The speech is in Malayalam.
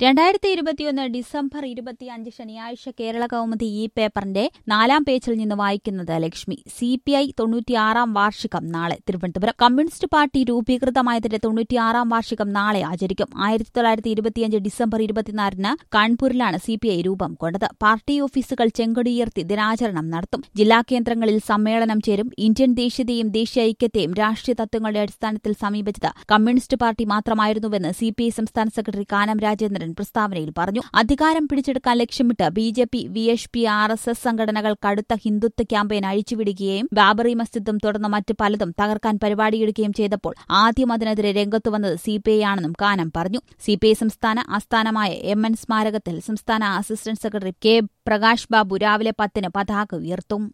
രണ്ടായിരത്തി ഇരുപത്തിയൊന്ന് ഡിസംബർ ഇരുപത്തിയഞ്ച് ശനിയാഴ്ച കേരള കൗമുദി ഈ പേപ്പറിന്റെ നാലാം പേജിൽ നിന്ന് വായിക്കുന്നത് ലക്ഷ്മി സി പി ഐ തൊണ്ണൂറ്റിയാറാം വാർഷികം നാളെ തിരുവനന്തപുരം കമ്മ്യൂണിസ്റ്റ് പാർട്ടി രൂപീകൃതമായതിന്റെ തൊണ്ണൂറ്റിയാറാം വാർഷികം നാളെ ആചരിക്കും ആയിരത്തി തൊള്ളായിരത്തി ഇരുപത്തിയഞ്ച് ഡിസംബർ ഇരുപത്തിനാലിന് കാൺപൂരിലാണ് സി പി ഐ രൂപം കൊണ്ടത് പാർട്ടി ഓഫീസുകൾ ചെങ്കൊടിയുയർത്തി ദിനാചരണം നടത്തും ജില്ലാ കേന്ദ്രങ്ങളിൽ സമ്മേളനം ചേരും ഇന്ത്യൻ ദേശീയതയും ദേശീയ ഐക്യത്തെയും രാഷ്ട്രീയ തത്വങ്ങളുടെ അടിസ്ഥാനത്തിൽ സമീപിച്ചത് കമ്മ്യൂണിസ്റ്റ് പാർട്ടി മാത്രമായിരുന്നുവെന്ന് സി പി ഐ സംസ്ഥാന സെക്രട്ടറി കാനം രാജേന്ദ്രൻ പ്രസ്താവനയിൽ പറഞ്ഞു അധികാരം പിടിച്ചെടുക്കാൻ ലക്ഷ്യമിട്ട് B J P V H P R S S സംഘടനകൾ കടുത്ത ഹിന്ദുത്വ ക്യാമ്പയിൻ അഴിച്ചുവിടുകയും ബാബറി മസ്ജിദും തുടർന്ന് മറ്റ് പലതും തകർക്കാൻ പരിപാടിയെടുക്കുകയും ചെയ്തപ്പോൾ ആദ്യം അതിനെതിരെ രംഗത്തു വന്നത് സി പി ഐ ആണെന്നും കാനം പറഞ്ഞു സി പി ഐ സംസ്ഥാന ആസ്ഥാനമായ എം എൻ സ്മാരകത്തിൽ സംസ്ഥാന assistant secretary K Prakash Babu രാവിലെ പത്തിന് പതാക ഉയർത്തും